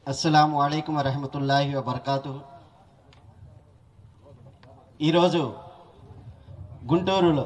అస్సలం అయికం వరహమతుల్లాహి వబర్కాతు ఈరోజు గుంటూరులో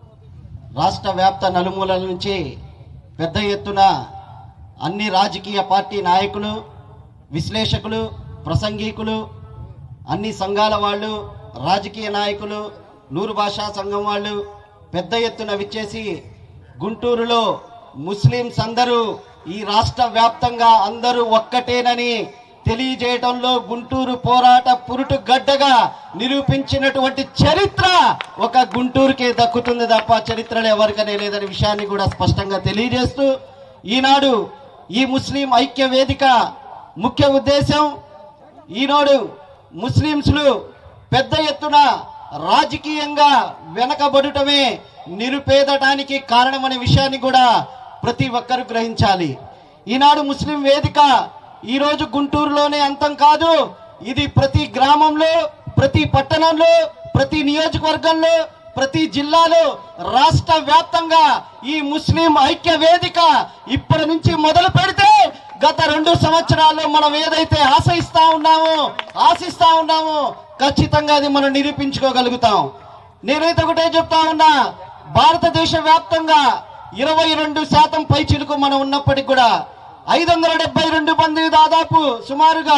రాష్ట్ర వ్యాప్త నలుమూలల నుంచి పెద్ద ఎత్తున అన్ని రాజకీయ పార్టీ నాయకులు విశ్లేషకులు ప్రసంగికులు అన్ని సంఘాల వాళ్ళు రాజకీయ నాయకులు నూరు భాషా సంఘం వాళ్ళు పెద్ద ఎత్తున విచ్చేసి గుంటూరులో ముస్లింస్ అందరూ ఈ రాష్ట్ర వ్యాప్తంగా అందరూ ఒక్కటేనని తెలియజేయడంలో గుంటూరు పోరాట పురుటు గడ్డగా నిరూపించినటువంటి చరిత్ర ఒక గుంటూరుకే దక్కుతుంది తప్ప చరిత్రలో ఎవరికనే లేదనే విషయాన్ని కూడా స్పష్టంగా తెలియజేస్తూ ఈనాడు ఈ ముస్లిం ఐక్య వేదిక ముఖ్య ఉద్దేశం ఈనాడు ముస్లింస్లు పెద్ద ఎత్తున రాజకీయంగా వెనకబడటమే నిరుపేదటానికి కారణమనే విషయాన్ని కూడా ప్రతి ఒక్కరు గ్రహించాలి ఈనాడు ముస్లిం వేదిక ఈరోజు గుంటూరులోనే అంతం కాదు ఇది ప్రతి గ్రామంలో ప్రతి పట్టణంలో ప్రతి నియోజకవర్గంలో ప్రతి జిల్లాలో రాష్ట్ర వ్యాప్తంగా ఈ ముస్లిం ఐక్య వేదిక ఇప్పటి నుంచి మొదలు పెడితే గత రెండు సంవత్సరాల్లో మనం ఏదైతే ఆశయిస్తా ఉన్నామో ఆశిస్తా ఉన్నామో ఖచ్చితంగా అది మనం నిరూపించుకోగలుగుతాం నేనైతే ఒకటే చెప్తా ఉన్నా భారతదేశ వ్యాప్తంగా ఇరవై రెండు శాతం పై చిలుకు మనం ఉన్నప్పటికి కూడా ఐదు వందల డెబ్బై రెండు మంది దాదాపు సుమారుగా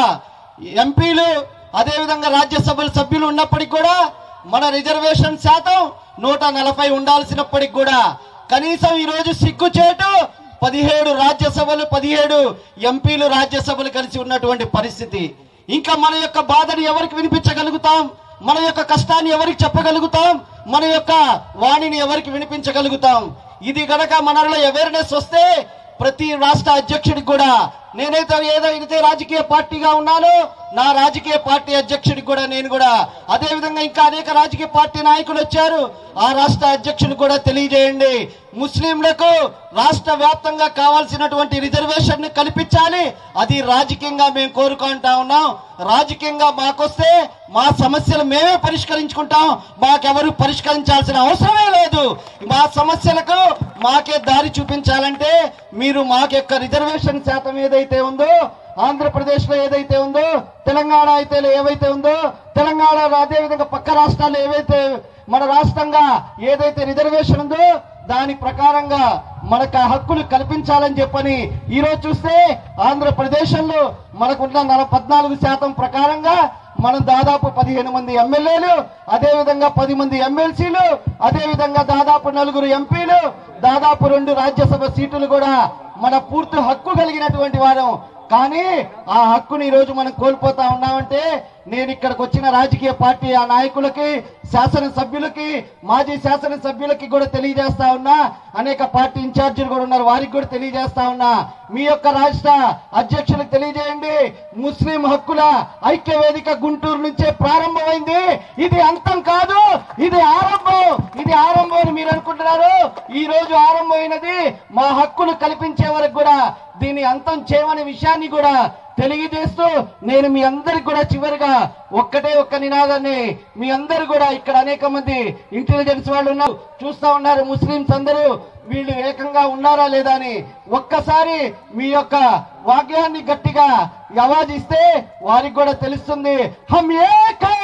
ఎంపీలు అదేవిధంగా రాజ్యసభ సభ్యులు ఉన్నప్పటికి కూడా మన రిజర్వేషన్ శాతం నూట నలభై ఉండాల్సినప్పటికి కూడా కనీసం ఈరోజు సిగ్గుచేటు పదిహేడు రాజ్యసభలు పదిహేడు ఎంపీలు రాజ్యసభలు కలిసి ఉన్నటువంటి పరిస్థితి ఇంకా మన యొక్క బాధని ఎవరికి వినిపించగలుగుతాం మన యొక్క కష్టాన్ని ఎవరికి చెప్పగలుగుతాం మన యొక్క వాణిని ఎవరికి వినిపించగలుగుతాం ఇది గనక మనలో అవేర్నెస్ వస్తే ప్రతి రాష్ట్ర అధ్యక్షుడికి కూడా నేనైతే ఏదైతే రాజకీయ పార్టీగా ఉన్నానో నా రాజకీయ పార్టీ అధ్యక్షుడికి కూడా నేను కూడా అదే విధంగా ఇంకా అనేక రాజకీయ పార్టీ నాయకులు వచ్చారు ఆ రాష్ట్ర అధ్యక్షుడు కూడా తెలియజేయండి ముస్లింలకు రాష్ట్ర వ్యాప్తంగా కావాల్సినటువంటి రిజర్వేషన్ ని కల్పించాలి అది రాజకీయంగా మేము కోరుకుంటా ఉన్నాం రాజకీయంగా మాకొస్తే మా సమస్యలు మేమే పరిష్కరించుకుంటాం మాకెవరు పరిష్కరించాల్సిన అవసరమే లేదు మా సమస్యలకు మాకే దారి చూపించాలంటే మీరు మాకు యొక్క రిజర్వేషన్ శాతం ఏదైతే ఉందో ఆంధ్రప్రదేశ్ లో ఏదైతే ఉందో తెలంగాణ అయితే ఏవైతే ఉందో తెలంగాణ అదే విధంగా పక్క రాష్ట్రాలు ఏవైతే మన రాష్ట్రంగా ఏదైతే రిజర్వేషన్ ఉందో దాని ప్రకారంగా మనకు ఆ హక్కులు కల్పించాలని చెప్పని ఈరోజు చూస్తే ఆంధ్రప్రదేశ్ లో మనకున్న నల పద్నాలుగు శాతం ప్రకారంగా మనం దాదాపు పదిహేను మంది ఎమ్మెల్యేలు అదే విధంగా పది మంది ఎమ్మెల్సీలు అదే విధంగా దాదాపు నలుగురు ఎంపీలు దాదాపు రెండు రాజ్యసభ సీటులు కూడా మన పూర్తి హక్కు కలిగినటువంటి వారం కానీ ఆ హక్కుని ఈ రోజు మనం కోల్పోతా ఉన్నామంటే నేను ఇక్కడికి వచ్చిన రాజకీయ పార్టీ ఆ నాయకులకి శాసనసభ్యులకి మాజీ శాసనసభ్యులకి కూడా తెలియజేస్తా ఉన్నా అనేక పార్టీ ఇన్ఛార్జీలు కూడా ఉన్నారు వారికి కూడా తెలియజేస్తా ఉన్నా మీ యొక్క రాష్ట్ర అధ్యక్షులకు తెలియజేయండి ముస్లిం హక్కుల ఐక్య వేదిక గుంటూరు నుంచే ప్రారంభమైంది ఇది అంతం కాదు ఇది ఆరంభం ఇది ఆరంభం అని మీరు అనుకుంటున్నారు ఈ రోజు ఆరంభమైనది మా హక్కులు కల్పించే వరకు కూడా దీన్ని అంతం చేయమనే విషయాన్ని కూడా తెలియజేస్తూ నేను మీ అందరికి కూడా చివరిగా ఒక్కటే ఒక్క నినాదాన్ని మీ అందరు కూడా ఇక్కడ అనేక మంది ఇంటెలిజెన్స్ వాళ్ళు ఉన్నారు చూస్తా ఉన్నారు ముస్లింస్ అందరూ వీళ్ళు ఏకంగా ఉన్నారా లేదా అని ఒక్కసారి మీ యొక్క వాక్యాన్ని గట్టిగా అవాజ్ ఇస్తే వారికి కూడా తెలుస్తుంది హమ్ ఏకే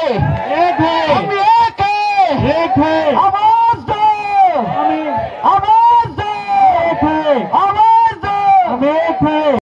హమ్ ఏకే ఆవాజ్ దో ఆవాజ్ దో ఆవాజ్ దో